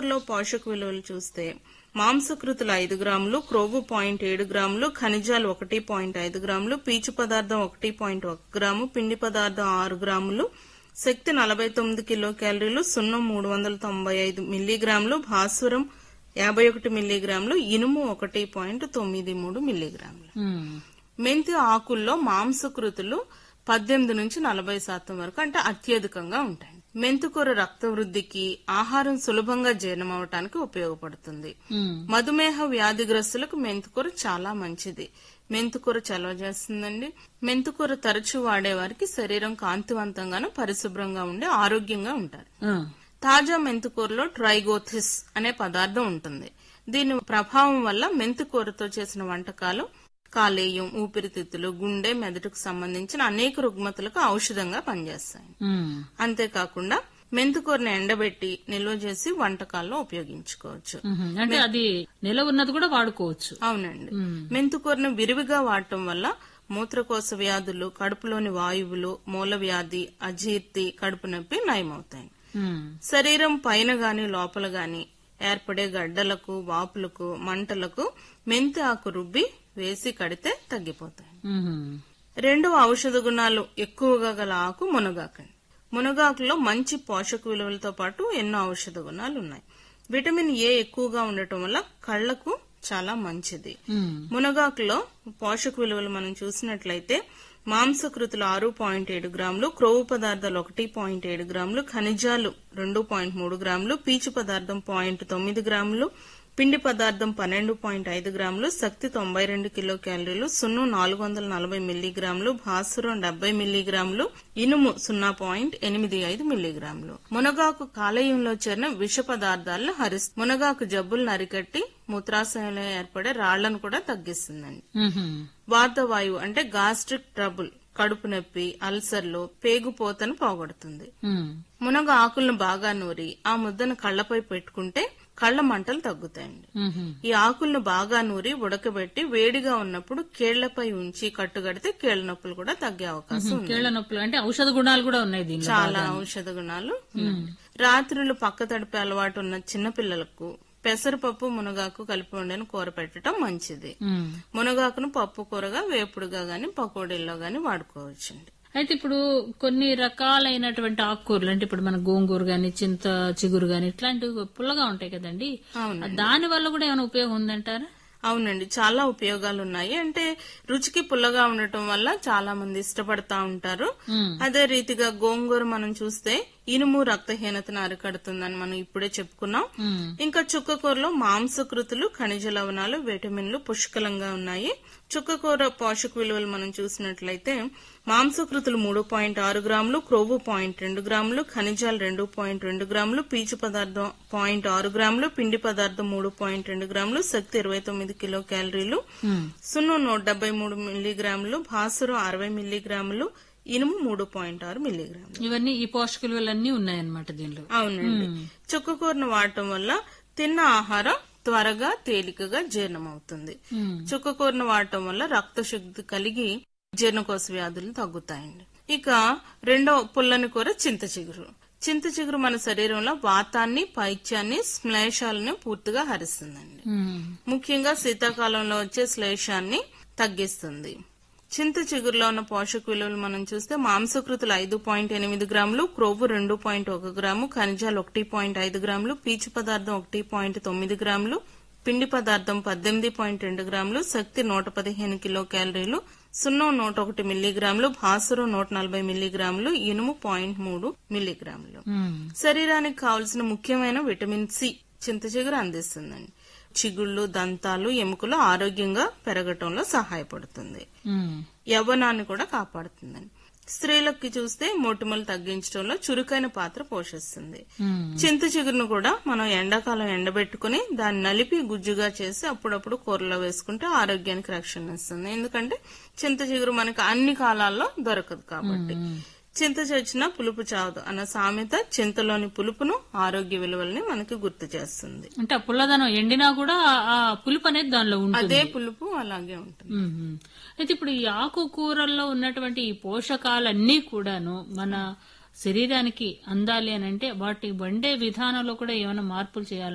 మెంతికూరలో పోషక విలువలు చూస్తే మాంసకృతులు ఐదు గ్రాములు క్రోవు పాయింట్ ఏడు గ్రాములు ఖనిజాలు ఒకటి పాయింట్ ఐదు గ్రాములు పీచు పదార్థం ఒకటి పాయింట్ ఒక గ్రాము పిండి పదార్థం ఆరు గ్రాములు శక్తి నలభై తొమ్మిది కిలో క్యాలరీలు సున్నం మూడు వందల తొంభై ఐదు మిల్లీగ్రాములు భాస్వరం యాభై ఒకటి మిల్లీగ్రాములు ఇనుము ఒకటి పాయింట్ తొమ్మిది మూడు మిల్లీగ్రాములు ఉమ్. మెంతి ఆకుల్లో మాంసకృతులు పద్దెనిమిది నుంచి నలభై శాతం వరకు అంటే అత్యధికంగా ఉంటాయి మెంతికూర రక్త వృద్ధికి ఆహారం సులభంగా జీర్ణమవటానికి ఉపయోగపడుతుంది ఉమ్. మధుమేహ వ్యాధిగ్రస్తులకు మెంతికూర చాలా మంచిది మెంతికూర చలవ చేస్తుందండి మెంతికూర తరచూ వాడేవారికి శరీరం కాంతివంతంగాను పరిశుభ్రంగా ఉండి ఆరోగ్యంగా ఉంటారు ఆ. తాజా మెంతికూరలో ట్రైగోథిస్ అనే పదార్థం ఉంటుంది దీని ప్రభావం వల్ల మెంతికూరతో చేసిన వంటకాలు కాలేయం ఊపిరితిత్తులు గుండె మెదడుకు సంబంధించిన అనేక రుగ్మతలకు ఔషధంగా పనిచేస్తాయి ఉమ్. అంతేకాకుండా మెంతికూరని ఎండబెట్టి నిల్వ చేసి వంటకాల్లో ఉపయోగించుకోవచ్చు ఉహుం. అంటే అది నిల ఉన్నది కూడా వాడుకోవచ్చు అవునండి ఉమ్. మెంతికూరను విరివిగా వాడటం వల్ల మూత్రకోశ వ్యాధులు కడుపులోని వాయువులు మూల వ్యాధి అజీర్తి కడుపు నొప్పి నయమవుతాయి ఉమ్. శరీరం పైన గాని లోపల గాని ఏర్పడే గడ్డలకు వాపులకు మంటలకు మెంతి ఆకు రుబ్బి వేసి కడితే తగ్గిపోతాయి ఉహుం. రెండవ ఔషధ గుణాలు ఎక్కువగా గల ఆకు మునగాకండి మునగాకులో మంచి పోషక విలువలతో పాటు ఎన్నో ఔషధ గుణాలు ఉన్నాయి విటమిన్ ఏ ఎక్కువగా ఉండటం వల్ల కళ్లకు చాలా మంచిది ఉమ్. మునగాకులో పోషక విలువలు మనం చూసినట్లయితే మాంసకృతులు ఆరు పాయింట్ ఏడు గ్రాములు క్రొవ్వు పదార్థాలు ఒకటి పాయింట్ ఏడు గ్రాములు ఖనిజాలు రెండు పాయింట్ మూడు గ్రాములు పీచు పదార్థం పాయింట్ తొమ్మిది గ్రాములు పిండి పదార్థం పన్నెండు పాయింట్ ఐదు గ్రాములు శక్తి తొంభై రెండు కిలో క్యాలరీలు సున్ను నాలుగు వందల నలభై మిల్లీగ్రాములు భాస్వరం డెబ్బై మిల్లీగ్రాములు ఇనుము సున్నా పాయింట్ ఎనిమిది ఐదు మిల్లీగ్రాములు మునగాకు కాలేయంలో చేరిన విష పదార్థాలను హరిస్తుంది మునగాకు జబ్బులను అరికట్టి మూత్రాశయంలో ఏర్పడే రాళ్లను కూడా తగ్గిస్తుందండి ఉహుం. వాతవాయువు అంటే గాస్ట్రిక్ ట్రబుల్ కడుపు నొప్పి అల్సర్లు పేగుపోతను పోగొడుతుంది ఉమ్. మునగ ఆకులను బాగా నూరి ఆ ముద్దను కళ్లపై పెట్టుకుంటే కళ్ల మంటలు తగ్గుతాయండి ఉహుం. ఈ ఆకులను బాగా నూరి ఉడకబెట్టి వేడిగా ఉన్నప్పుడు కేళ్లపై ఉంచి కట్టుగడితే కేళ్ల నొప్పులు కూడా తగ్గే అవకాశం ఉంది కీళ్ల నొప్పులు అంటే ఔషధ గుణాలు కూడా ఉన్నాయి దీనిలో చాలా ఔషధ గుణాలు ఉన్నాయి. రాత్రులు పక్క తడిపే అలవాటు ఉన్న చిన్న పిల్లలకు పెసరపప్పు మునగాకు కలిపి వండిన కూర పెట్టడం మంచిది ఉమ్. మునగాకును పప్పు కూరగా వేపుడుగా గాని పకోడీల్లో గాని వాడుకోవచ్చండి అయితే ఇప్పుడు కొన్ని రకాలైనటువంటి ఆకుకూరలు అంటే ఇప్పుడు మన గోంగూర గాని చింత చిగురు గాని ఇట్లాంటివి పుల్లగా ఉంటాయి కదండి అవును దాని వల్ల కూడా ఏమైనా ఉపయోగం ఉందంటారా అవునండి చాలా ఉపయోగాలు ఉన్నాయి అంటే రుచికి పుల్లగా ఉండటం వల్ల చాలా మంది ఇష్టపడతా ఉంటారు ఉమ్. అదే రీతిగా గోంగూర మనం చూస్తే ఇనుము రక్తహీనతను అరికడుతుందని మనం ఇప్పుడే చెప్పుకున్నాం ఉమ్. ఇంకా చుక్కకూరలో మాంసకృతులు ఖనిజ లవణాలు విటమిన్లు పుష్కలంగా ఉన్నాయి చుక్కకూర పోషక విలువలు మనం చూసినట్లయితే మాంసకృతులు మూడు పాయింట్ ఆరు గ్రాములు క్రొవ్వు పాయింట్ రెండు గ్రాములు ఖనిజాలు రెండు పాయింట్ రెండు గ్రాములు పీచు పదార్థం పాయింట్ ఆరు గ్రాములు పిండి పదార్థం మూడు పాయింట్ రెండు గ్రాములు శక్తి ఇరవై తొమ్మిది కిలో క్యాలరీలు ఉమ్. సున్ను నూట డెబ్బై మూడు మిల్లీగ్రాములు భాసురం అరవై మిల్లీగ్రాములు ఇనుము మూడు పాయింట్ ఆరు మిల్లీగ్రాములు ఇవన్నీ ఈ పోషక విలువలన్నీ ఉన్నాయన్నమాట దీనిలో అవునండి చుక్కకూరను వాడటం వల్ల తిన్న ఆహారం త్వరగా తేలికగా జీర్ణమవుతుంది ఉమ్. చుక్కకూరను వాడటం వల్ల రక్త శుద్ధి కలిగి జీర్ణకోశ వ్యాధులు తగ్గుతాయండి ఇక రెండో పుల్లని కూర చింత చిగురు చింత చిగురు మన శరీరంలో వాతాన్ని పైత్యాన్ని శ్లేషాలను పూర్తిగా హరిస్తుందండి ఉమ్. ముఖ్యంగా శీతాకాలంలో వచ్చే శ్లేషాన్ని తగ్గిస్తుంది చింత చిగురులో ఉన్న పోషక విలువలు మనం చూస్తే మాంసకృతులు ఐదు పాయింట్ ఎనిమిది గ్రాములు క్రొవ్వు రెండు పాయింట్ ఒక గ్రాము ఖనిజాలు ఒకటి పాయింట్ ఐదు గ్రాములు పీచు పదార్థం ఒకటి పాయింట్ తొమ్మిది గ్రాములు పిండి పదార్థం పద్దెనిమిది పాయింట్ రెండు గ్రాములు శక్తి నూట పదిహేను కిలో క్యాలరీలు సున్నం నూట ఒకటి మిల్లీగ్రాములు భాసురం నూట నలభై మిల్లీగ్రాములు ఇనుము పాయింట్ మూడు మిల్లీగ్రాములు ఉమ్. శరీరానికి కావలసిన ముఖ్యమైన విటమిన్ సి చింత చిగురు అందిస్తుందండి చిగుళ్ళు దంతాలు ఎముకలు ఆరోగ్యంగా పెరగటంలో సహాయపడుతుంది ఉమ్. యవ్వనాన్ని కూడా కాపాడుతుందండి స్త్రీలకి చూస్తే మొటిమలు తగ్గించడంలో చురుకైన పాత్ర పోషిస్తుంది ఉమ్. చింత చిగురును కూడా మనం ఎండాకాలం ఎండబెట్టుకుని దాన్ని నలిపి గుజ్జుగా చేసి అప్పుడప్పుడు కూరలో వేసుకుంటే ఆరోగ్యానికి రక్షణ ఇస్తుంది ఎందుకంటే చింత చిగురు మనకి అన్ని కాలాల్లో దొరకదు కాబట్టి చింత చచ్చినా పులుపు చావదు అన్న సామెత చింతలోని పులుపును ఆరోగ్య విలువల్ని మనకి గుర్తు చేస్తుంది అంటే ఆ పుల్లదనం ఎండినా కూడా ఆ- ఆ పులుపు అనేది దానిలో ఉంటుంది అదే పులుపు అలాగే ఉంటుంది మ్మ్. అయితే ఇప్పుడు ఈ ఆకుకూరల్లో ఉన్నటువంటి ఈ పోషకాలన్నీ కూడాను మన శరీరానికి అందాలి అని అంటే వాటి వండే విధానంలో కూడా ఏమైనా మార్పులు చేయాలి